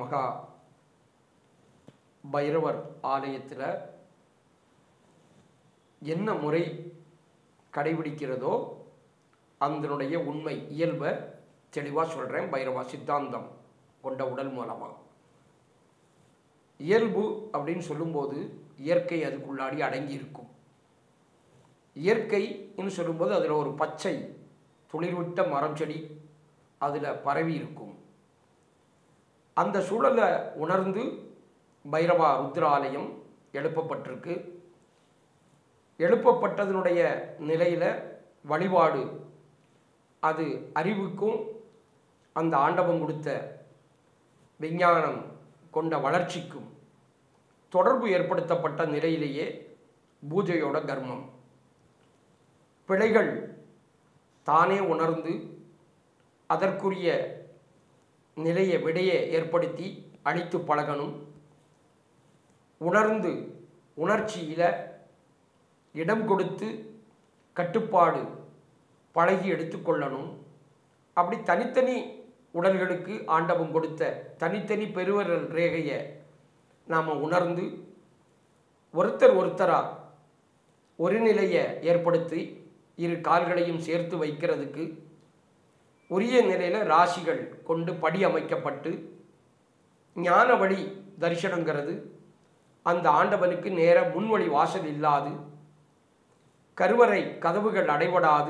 மகா பைரவர் ஆலயத்தில் என்ன முறை கடைபிடிக்கிறதோ அதனுடைய உண்மை இயல்பை தெளிவாக சொல்கிறேன் பைரவா சித்தாந்தம் கொண்ட உடல் மூலமாக இயல்பு அப்படின்னு சொல்லும்போது இயற்கை அதுக்குள்ளாடி அடங்கி இருக்கும் இயற்கைன்னு சொல்லும்போது அதில் ஒரு பச்சை துளிர்விட்ட மரம் செடி அதில் பரவி இருக்கும் அந்த சூழலை உணர்ந்து பைரவா ருத்ராலயம் எழுப்பப்பட்டிருக்கு எழுப்பப்பட்டதனுடைய நிலையில் வழிபாடு அது அறிவுக்கும் அந்த ஆண்டவன் கொடுத்த விஞ்ஞானம் கொண்ட வளர்ச்சிக்கும் தொடர்பு ஏற்படுத்தப்பட்ட நிலையிலேயே பூஜையோட கர்மம் பிழைகள் தானே உணர்ந்து அதற்குரிய நிலையை விடையை ஏற்படுத்தி அழித்து பழகணும் உணர்ந்து உணர்ச்சியில் இடம் கொடுத்து கட்டுப்பாடு பழகி எடுத்துக்கொள்ளணும் அப்படி தனித்தனி உடல்களுக்கு ஆண்டவன் கொடுத்த தனித்தனி பெருவரல் ரேகையை நாம் உணர்ந்து ஒருத்தர் ஒருத்தராக ஒரு நிலையை ஏற்படுத்தி இரு கால்களையும் சேர்த்து வைக்கிறதுக்கு உரிய நிலையில் ராசிகள் கொண்டு படி அமைக்கப்பட்டு ஞான வழி தரிசனங்கிறது அந்த ஆண்டவனுக்கு நேர முன்வழி வாசல் இல்லாது கருவறை கதவுகள் அடைபடாது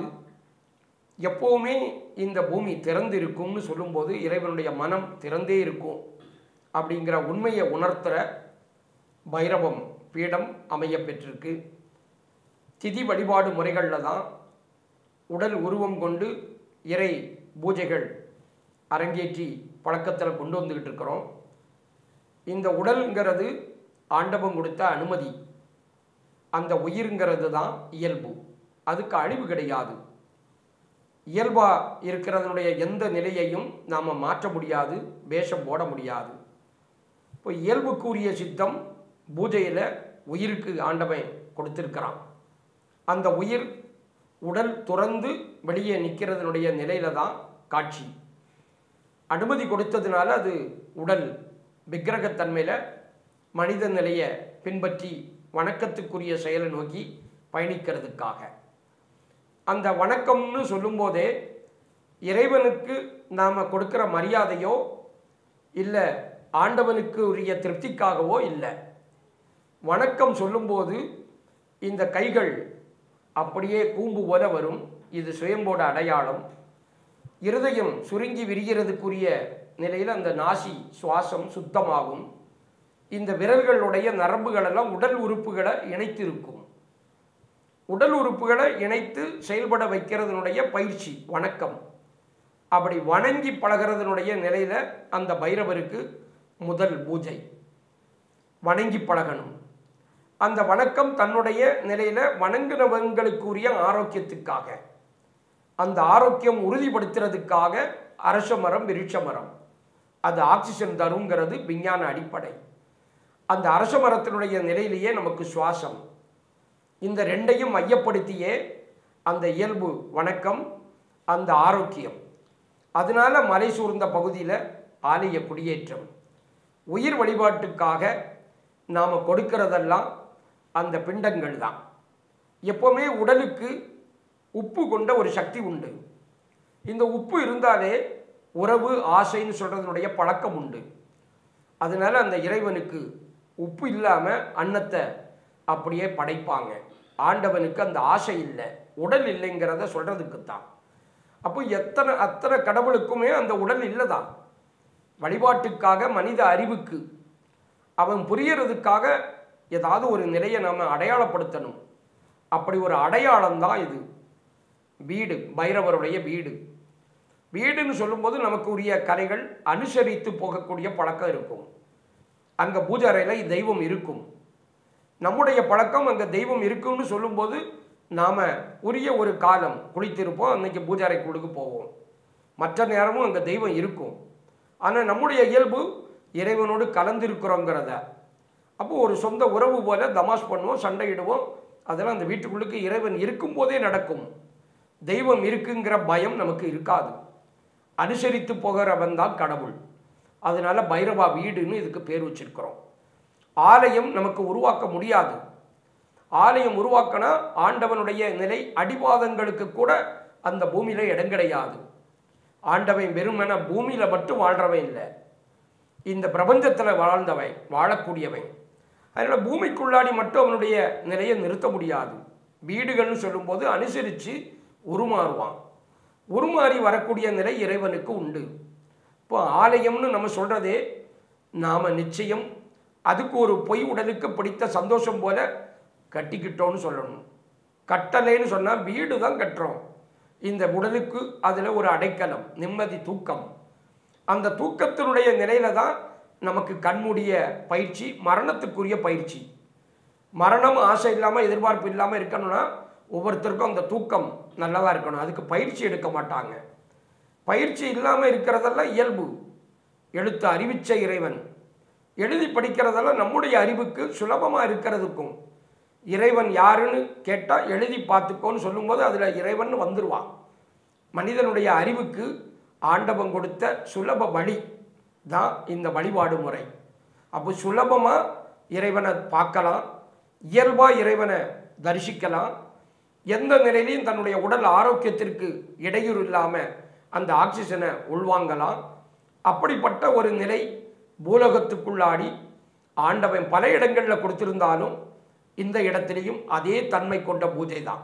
எப்போவுமே இந்த பூமி திறந்து இருக்கும்னு சொல்லும்போது இறைவனுடைய மனம் திறந்தே இருக்கும் அப்படிங்கிற உண்மையை உணர்த்துகிற பைரவம் பீடம் அமைய பெற்றிருக்கு திதி வழிபாடு முறைகளில் தான் உடல் உருவம் கொண்டு இறை பூஜைகள் அரங்கேற்றி பழக்கத்தில் கொண்டு வந்துக்கிட்டு இருக்கிறோம் இந்த உடல்ங்கிறது ஆண்டவன் கொடுத்த அனுமதி அந்த உயிர்ங்கிறது தான் இயல்பு அதுக்கு அழிவு கிடையாது இயல்பாக இருக்கிறதனுடைய எந்த நிலையையும் நாம் மாற்ற முடியாது வேஷம் போட முடியாது இப்போ இயல்புக்குரிய சித்தம் பூஜையில் உயிருக்கு ஆண்டவன் கொடுத்திருக்கிறான் அந்த உயிர் உடல் துறந்து வெளியே நிற்கிறதுனுடைய நிலையில தான் காட்சி அனுமதி கொடுத்ததுனால அது உடல் விக்கிரகத்தன்மையில் மனித நிலையை பின்பற்றி வணக்கத்துக்குரிய செயலை நோக்கி பயணிக்கிறதுக்காக அந்த வணக்கம்னு சொல்லும்போதே இறைவனுக்கு நாம் கொடுக்குற மரியாதையோ இல்லை ஆண்டவனுக்கு உரிய திருப்திக்காகவோ இல்லை வணக்கம் சொல்லும்போது இந்த கைகள் அப்படியே கூம்பு போல வரும் இது சுயம்போட அடையாளம் இருதயம் சுருங்கி விரிகிறதுக்குரிய நிலையில் அந்த நாசி சுவாசம் சுத்தமாகும் இந்த விரல்களுடைய நரம்புகளெல்லாம் உடல் உறுப்புகளை இணைத்து இருக்கும் உடல் உறுப்புகளை இணைத்து செயல்பட வைக்கிறதுனுடைய பயிற்சி வணக்கம் அப்படி வணங்கி பழகிறதுனுடைய நிலையில் அந்த பைரவருக்கு முதல் பூஜை வணங்கி பழகணும் அந்த வணக்கம் தன்னுடைய நிலையில் வணங்குனவங்களுக்குரிய ஆரோக்கியத்துக்காக அந்த ஆரோக்கியம் உறுதிப்படுத்துறதுக்காக அரச மரம் விருட்ச மரம் அது ஆக்சிஜன் தருங்கிறது விஞ்ஞான அடிப்படை அந்த அரச மரத்தினுடைய நிலையிலேயே நமக்கு சுவாசம் இந்த ரெண்டையும் மையப்படுத்தியே அந்த இயல்பு வணக்கம் அந்த ஆரோக்கியம் அதனால மலை சூழ்ந்த பகுதியில் ஆலய குடியேற்றம் உயிர் வழிபாட்டுக்காக நாம் கொடுக்கிறதெல்லாம் அந்த பிண்டங்கள் தான் எப்போவுமே உடலுக்கு உப்பு கொண்ட ஒரு சக்தி உண்டு இந்த உப்பு இருந்தாலே உறவு ஆசைன்னு சொல்கிறதுனுடைய பழக்கம் உண்டு அதனால அந்த இறைவனுக்கு உப்பு இல்லாமல் அன்னத்தை அப்படியே படைப்பாங்க ஆண்டவனுக்கு அந்த ஆசை இல்லை உடல் இல்லைங்கிறத சொல்கிறதுக்கு தான் அப்போ எத்தனை அத்தனை கடவுளுக்குமே அந்த உடல் இல்லை தான் வழிபாட்டுக்காக மனித அறிவுக்கு அவன் புரியறதுக்காக ஏதாவது ஒரு நிலையை நாம் அடையாளப்படுத்தணும் அப்படி ஒரு அடையாளம் தான் இது வீடு பைரவருடைய வீடு வீடுன்னு சொல்லும்போது நமக்கு உரிய கலைகள் அனுசரித்து போகக்கூடிய பழக்கம் இருக்கும் அங்கே பூஜை அறையில் தெய்வம் இருக்கும் நம்முடைய பழக்கம் அங்கே தெய்வம் இருக்குன்னு சொல்லும்போது நாம் உரிய ஒரு காலம் குளித்திருப்போம் அன்னைக்கு பூஜை அறைக்குள்ளுக்கு போவோம் மற்ற நேரமும் அங்கே தெய்வம் இருக்கும் ஆனால் நம்முடைய இயல்பு இறைவனோடு கலந்திருக்கிறோங்கிறத அப்போ ஒரு சொந்த உறவு போல தமாஷ் பண்ணுவோம் சண்டையிடுவோம் அதெல்லாம் அந்த வீட்டுக்குள்ளுக்கு இறைவன் இருக்கும்போதே நடக்கும் தெய்வம் இருக்குங்கிற பயம் நமக்கு இருக்காது அனுசரித்து போகிறவன் தான் கடவுள் அதனால பைரவா வீடுன்னு இதுக்கு பேர் வச்சிருக்கிறோம் ஆலயம் நமக்கு உருவாக்க முடியாது ஆலயம் உருவாக்கினா ஆண்டவனுடைய நிலை அடிவாதங்களுக்கு கூட அந்த பூமியில இடம் கிடையாது ஆண்டவன் வெறுமன பூமியில மட்டும் வாழ்றவன் இல்லை இந்த பிரபஞ்சத்தில் வாழ்ந்தவன் வாழக்கூடியவன் அதனால பூமிக்குள்ளாடி மட்டும் அவனுடைய நிலையை நிறுத்த முடியாது வீடுகள்னு சொல்லும்போது அனுசரித்து உருமாறுவான் உருமாறி வரக்கூடிய நிலை இறைவனுக்கு உண்டு இப்போ ஆலயம்னு நம்ம சொல்கிறதே நாம் நிச்சயம் அதுக்கு ஒரு பொய் உடலுக்கு பிடித்த சந்தோஷம் போல கட்டிக்கிட்டோன்னு சொல்லணும் கட்டலைன்னு சொன்னால் வீடு தான் கட்டுறோம் இந்த உடலுக்கு அதில் ஒரு அடைக்கலம் நிம்மதி தூக்கம் அந்த தூக்கத்தினுடைய நிலையில தான் நமக்கு கண்மூடிய பயிற்சி மரணத்துக்குரிய பயிற்சி மரணம் ஆசை இல்லாமல் எதிர்பார்ப்பு இல்லாமல் இருக்கணும்னா ஒவ்வொருத்தருக்கும் அந்த தூக்கம் நல்லதாக இருக்கணும் அதுக்கு பயிற்சி எடுக்க மாட்டாங்க பயிற்சி இல்லாமல் இருக்கிறதெல்லாம் இயல்பு எழுத்து அறிவிச்ச இறைவன் எழுதி படிக்கிறதெல்லாம் நம்முடைய அறிவுக்கு சுலபமாக இருக்கிறதுக்கும் இறைவன் யாருன்னு கேட்டால் எழுதி பார்த்துக்கோன்னு சொல்லும்போது அதில் இறைவன் வந்துடுவான் மனிதனுடைய அறிவுக்கு ஆண்டவன் கொடுத்த சுலப வழி தான் இந்த வழிபாடு முறை அப்போ சுலபமாக இறைவனை பார்க்கலாம் இயல்பாக இறைவனை தரிசிக்கலாம் எந்த நிலையிலையும் தன்னுடைய உடல் ஆரோக்கியத்திற்கு இடையூறு இல்லாமல் அந்த ஆக்சிஜனை உள்வாங்கலாம் அப்படிப்பட்ட ஒரு நிலை பூலகத்துக்குள்ளாடி ஆண்டவன் பல இடங்களில் கொடுத்திருந்தாலும் இந்த இடத்திலையும் அதே தன்மை கொண்ட பூஜை தான்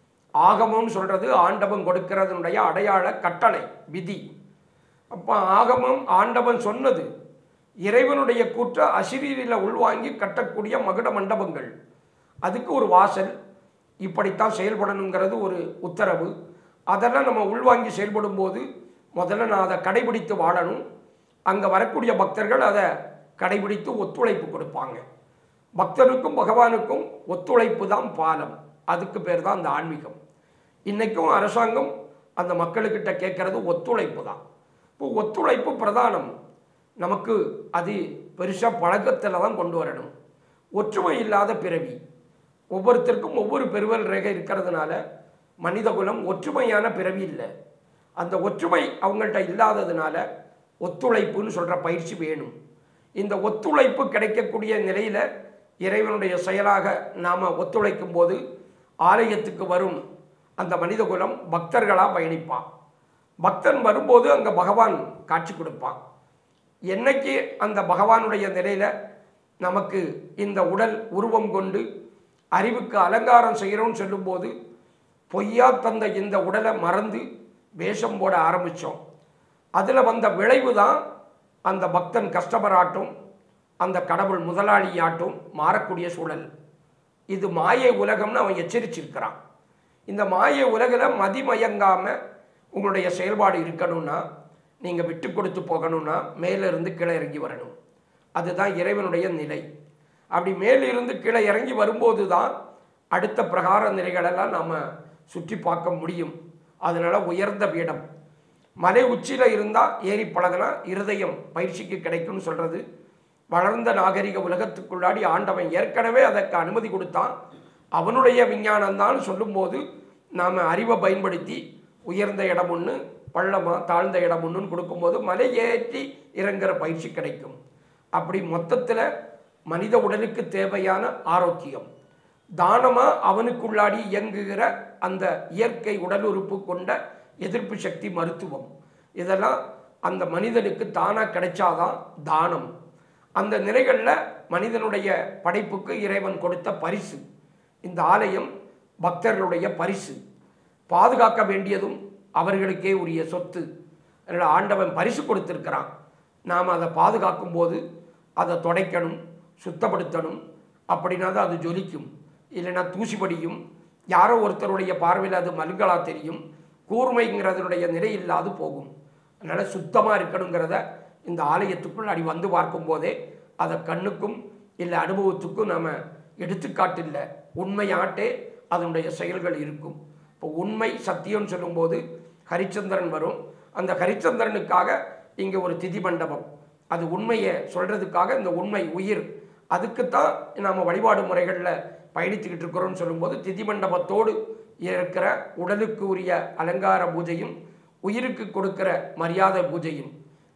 ஆகமம்னு சொல்றது ஆண்டவன் கொடுக்கிறதனுடைய அடையாள கட்டளை விதி அப்போ ஆகமம் ஆண்டவன் சொன்னது இறைவனுடைய கூற்ற அசிரீரில் உள்வாங்கி கட்டக்கூடிய மகுட மண்டபங்கள் அதுக்கு ஒரு வாசல் இப்படித்தான் செயல்படணுங்கிறது ஒரு உத்தரவு அதெல்லாம் நம்ம உள்வாங்கி செயல்படும் போது முதல்ல நான் அதை கடைபிடித்து வாழணும் அங்கே வரக்கூடிய பக்தர்கள் அதை கடைபிடித்து ஒத்துழைப்பு கொடுப்பாங்க பக்தருக்கும் பகவானுக்கும் ஒத்துழைப்பு தான் பாலம் அதுக்கு பேர் தான் அந்த ஆன்மீகம் இன்றைக்கும் அரசாங்கம் அந்த மக்களுக்கிட்ட கேட்கறது ஒத்துழைப்பு தான் இப்போ ஒத்துழைப்பு பிரதானம் நமக்கு அது பெருசாக பழக்கத்தில் தான் கொண்டு வரணும் ஒற்றுமை இல்லாத பிறவி ஒவ்வொருத்தருக்கும் ஒவ்வொரு பெருவல் ரேகை இருக்கிறதுனால மனிதகுலம் ஒற்றுமையான பிறவி இல்லை அந்த ஒற்றுமை அவங்கள்ட்ட இல்லாததுனால ஒத்துழைப்புன்னு சொல்கிற பயிற்சி வேணும் இந்த ஒத்துழைப்பு கிடைக்கக்கூடிய நிலையில் இறைவனுடைய செயலாக நாம் ஒத்துழைக்கும் போது ஆலயத்துக்கு வரும் அந்த மனிதகுலம் பக்தர்களாக பயணிப்பான் பக்தன் வரும்போது அங்கே பகவான் காட்சி கொடுப்பான் என்னைக்கு அந்த பகவானுடைய நிலையில் நமக்கு இந்த உடல் உருவம் கொண்டு அறிவுக்கு அலங்காரம் செய்கிறோம்னு சொல்லும்போது பொய்யா தந்த இந்த உடலை மறந்து வேஷம் போட ஆரம்பித்தோம் அதில் வந்த விளைவு தான் அந்த பக்தன் கஸ்டமராட்டும் அந்த கடவுள் முதலாளியாட்டும் மாறக்கூடிய சூழல் இது மாயை உலகம்னு அவன் எச்சரிச்சிருக்கிறான் இந்த மாயை உலகில் மதிமயங்காமல் உங்களுடைய செயல்பாடு இருக்கணும்னா நீங்கள் விட்டு கொடுத்து போகணும்னா மேலிருந்து கீழே இறங்கி வரணும் அதுதான் இறைவனுடைய நிலை அப்படி மேலிருந்து கீழே இறங்கி வரும்போது தான் அடுத்த பிரகார நிலைகளெல்லாம் நாம் சுற்றி பார்க்க முடியும் அதனால் உயர்ந்த பீடம் மலை உச்சியில் இருந்தால் ஏறி பழகினா இருதயம் பயிற்சிக்கு கிடைக்கும்னு சொல்கிறது வளர்ந்த நாகரிக உலகத்துக்குள்ளாடி ஆண்டவன் ஏற்கனவே அதற்கு அனுமதி கொடுத்தான் அவனுடைய விஞ்ஞானம்தான் சொல்லும்போது நாம் அறிவை பயன்படுத்தி உயர்ந்த இடம் ஒன்று பள்ளமா தாழ்ந்த இடம் ஒன்றுன்னு கொடுக்கும்போது மலை ஏற்றி இறங்குற பயிற்சி கிடைக்கும் அப்படி மொத்தத்தில் மனித உடலுக்கு தேவையான ஆரோக்கியம் தானமாக அவனுக்குள்ளாடி இயங்குகிற அந்த இயற்கை உடல் உறுப்பு கொண்ட எதிர்ப்பு சக்தி மருத்துவம் இதெல்லாம் அந்த மனிதனுக்கு தானாக கிடைச்சாதான் தானம் அந்த நிலைகளில் மனிதனுடைய படைப்புக்கு இறைவன் கொடுத்த பரிசு இந்த ஆலயம் பக்தர்களுடைய பரிசு பாதுகாக்க வேண்டியதும் அவர்களுக்கே உரிய சொத்து அதனால் ஆண்டவன் பரிசு கொடுத்திருக்கிறான் நாம் அதை பாதுகாக்கும் போது அதை துடைக்கணும் சுத்தப்படுத்தணும் அப்படின்னா தான் அது ஜொலிக்கும் இல்லைன்னா தூசிபடியும் யாரோ ஒருத்தருடைய பார்வையில் அது மலுங்கலா தெரியும் கூர்மைங்கிறதனுடைய நிலை இல்லாது போகும் அதனால் சுத்தமாக இருக்கணுங்கிறத இந்த ஆலயத்துக்குள் அடி வந்து பார்க்கும்போதே அதை கண்ணுக்கும் இல்லை அனுபவத்துக்கும் நாம் எடுத்துக்காட்டு இல்லை உண்மையாட்டே அதனுடைய செயல்கள் இருக்கும் இப்போ உண்மை சத்தியம்னு சொல்லும்போது ஹரிச்சந்திரன் வரும் அந்த ஹரிச்சந்திரனுக்காக இங்கே ஒரு திதி மண்டபம் அது உண்மையை சொல்கிறதுக்காக இந்த உண்மை உயிர் அதுக்குத்தான் நாம் வழிபாடு முறைகளில் பயணித்துக்கிட்டு இருக்கிறோம்னு சொல்லும்போது திதி மண்டபத்தோடு இருக்கிற உடலுக்கு உரிய அலங்கார பூஜையும் உயிருக்கு கொடுக்கிற மரியாதை பூஜையும்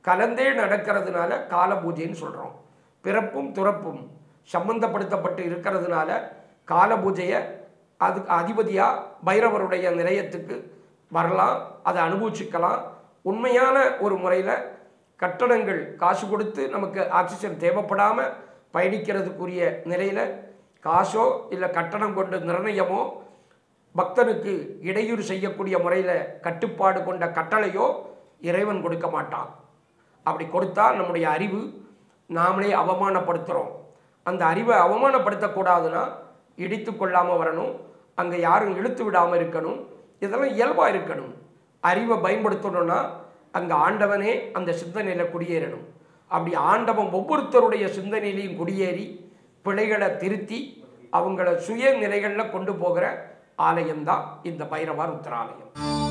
கலந்தே நடக்கிறதுனால கால பூஜைன்னு சொல்கிறோம் பிறப்பும் துறப்பும் சம்பந்தப்படுத்தப்பட்டு இருக்கிறதுனால கால பூஜையை அதுக்கு அதிபதியாக பைரவருடைய நிலையத்துக்கு வரலாம் அதை அனுபவிச்சுக்கலாம் உண்மையான ஒரு முறையில் கட்டணங்கள் காசு கொடுத்து நமக்கு ஆக்சிஜன் தேவைப்படாமல் பயணிக்கிறதுக்குரிய நிலையில் காசோ இல்லை கட்டணம் கொண்டு நிர்ணயமோ பக்தனுக்கு இடையூறு செய்யக்கூடிய முறையில் கட்டுப்பாடு கொண்ட கட்டளையோ இறைவன் கொடுக்க மாட்டான் அப்படி கொடுத்தா நம்முடைய அறிவு நாமளே அவமானப்படுத்துகிறோம் அந்த அறிவை அவமானப்படுத்தக்கூடாதுன்னா இடித்து கொள்ளாமல் வரணும் அங்கே யாரும் இழுத்து விடாமல் இருக்கணும் இதெல்லாம் இயல்பாக இருக்கணும் அறிவை பயன்படுத்தணும்னா அங்கே ஆண்டவனே அந்த சிந்தனையில் குடியேறணும் அப்படி ஆண்டவன் ஒவ்வொருத்தருடைய சிந்தனையிலையும் குடியேறி பிழைகளை திருத்தி அவங்கள சுய நிலைகளில் கொண்டு போகிற ஆலயம்தான் இந்த பைரவர் உத்தராலயம்